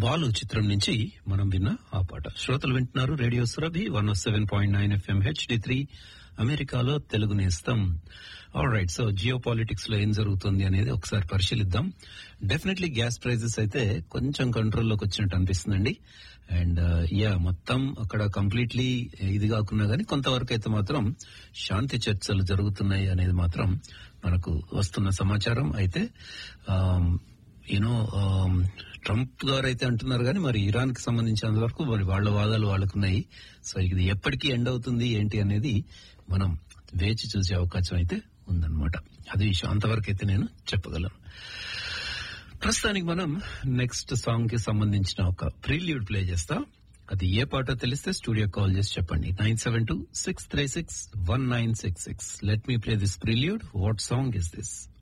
బాలు చిత్రం నుంచి మనం విన్న ఆ పాట శ్రోతలు వింటున్నారు radio Surabhi one seven point nine F M H D three అమెరికాలో తెలుగు నేస్తం రైట్ సో జియో పాలిటిక్స్ లో ఏం జరుగుతుంది అనేది ఒకసారి పరిశీలిద్దాం డెఫినెట్లీ గ్యాస్ ప్రైజెస్ అయితే కొంచెం కంట్రోల్లోకి వచ్చినట్టు అనిపిస్తుందండి అండ్ యా మొత్తం అక్కడ కంప్లీట్లీ ఇది కాకున్నా గానీ కొంతవరకు అయితే మాత్రం శాంతి చర్చలు జరుగుతున్నాయి అనేది మాత్రం మనకు వస్తున్న సమాచారం అయితే యూనో ట్రంప్ గారు అయితే అంటున్నారు కానీ మరి ఇరాన్ కి సంబంధించినంత వరకు మరి వాళ్ళ వాదాలు వాళ్ళకున్నాయి సో ఇది ఎప్పటికీ ఎండ్ అవుతుంది ఏంటి అనేది మనం వేచి చూసే అవకాశం అయితే ఉందన్నమాట అది విషయం అంతవరకు అయితే నేను చెప్పగలను ప్రస్తుతానికి మనం నెక్స్ట్ సాంగ్ కి సంబంధించిన ఒక ప్రీల్యూడ్ ప్లే చేస్తా అది ఏ పాటో తెలిస్తే స్టూడియో కాల్ చేసి చెప్పండి nine seven two six three six one nine six six let me play this prelude what song is this